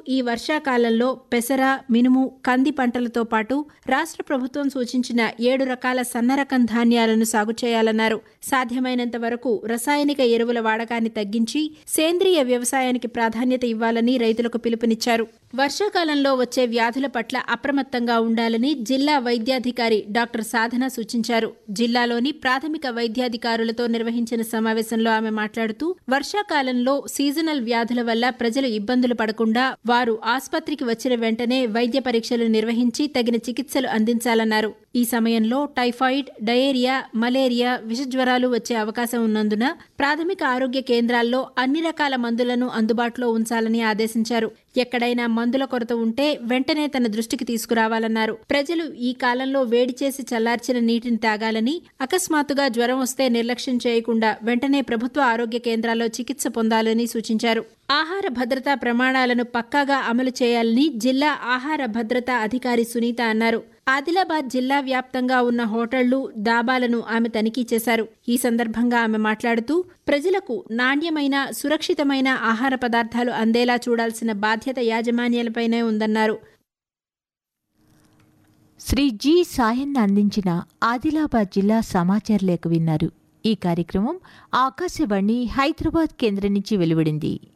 ఈ వర్షాకాలంలో పెసర మినుము కంది పంటలతో పాటు రాష్ట్ర ప్రభుత్వం సూచించిన ఏడు రకాల సన్నరకం ధాన్యాలను సాగు చేయాలన్నారు సాధ్యమైనంత వరకు రసాయనిక ఎరువుల వాడకాన్ని తగ్గించి సేంద్రియ వ్యవసాయానికి ప్రాధాన్యత ఇవ్వాలని రైతులకు పిలుపునిచ్చారు వర్షాకాలంలో వచ్చే వ్యాధుల పట్ల అప్రమత్తంగా ఉండాలని జిల్లా వైద్యాధికారి డాక్టర్ సాధన సూచించారు జిల్లాలోని ప్రాథమిక వైద్యాధికారులతో నిర్వహించిన సమావేశంలో ఆమె మాట్లాడుతూ వర్షాకాలంలో సీజనల్ వ్యాధుల వల్ల ప్రజలు ఇబ్బందులు పడకుండా వారు ఆసుపత్రికి వచ్చిన వెంటనే వైద్య పరీక్షలు నిర్వహించి తగిన చికిత్సలు అందించాలన్నారు ఈ సమయంలో టైఫాయిడ్ డయేరియా మలేరియా విషజ్వరాలు వచ్చే అవకాశం ఉన్నందున ప్రాథమిక ఆరోగ్య కేంద్రాల్లో అన్ని రకాల మందులను అందుబాటులో ఉంచాలని ఆదేశించారు ఎక్కడైనా మందుల కొరత ఉంటే వెంటనే తన దృష్టికి తీసుకురావాలన్నారు ప్రజలు ఈ కాలంలో వేడి చేసి చల్లార్చిన నీటిని తాగాలని అకస్మాత్తుగా జ్వరం వస్తే నిర్లక్ష్యం చేయకుండా వెంటనే ప్రభుత్వ ఆరోగ్య కేంద్రాల్లో చికిత్స పొందాలని సూచించారు ఆహార భద్రతా ప్రమాణాలను పక్కాగా అమలు చేయాలని జిల్లా ఆహార భద్రతా అధికారి సునీత అన్నారు ఆదిలాబాద్ జిల్లా వ్యాప్తంగా ఉన్న హోటళ్లు దాబాలను ఆమె తనిఖీ చేశారు ఈ సందర్భంగా ఆమె మాట్లాడుతూ ప్రజలకు నాణ్యమైన సురక్షితమైన ఆహార పదార్థాలు అందేలా చూడాల్సిన బాధ్యత యాజమాన్యాలపైనే ఉందన్నారు శ్రీ జి సాయన్న అందించిన ఆదిలాబాద్ జిల్లా సమాచార లేఖ విన్నారు ఈ కార్యక్రమం ఆకాశవాణి హైదరాబాద్ కేంద్రం నుంచి వెలువడింది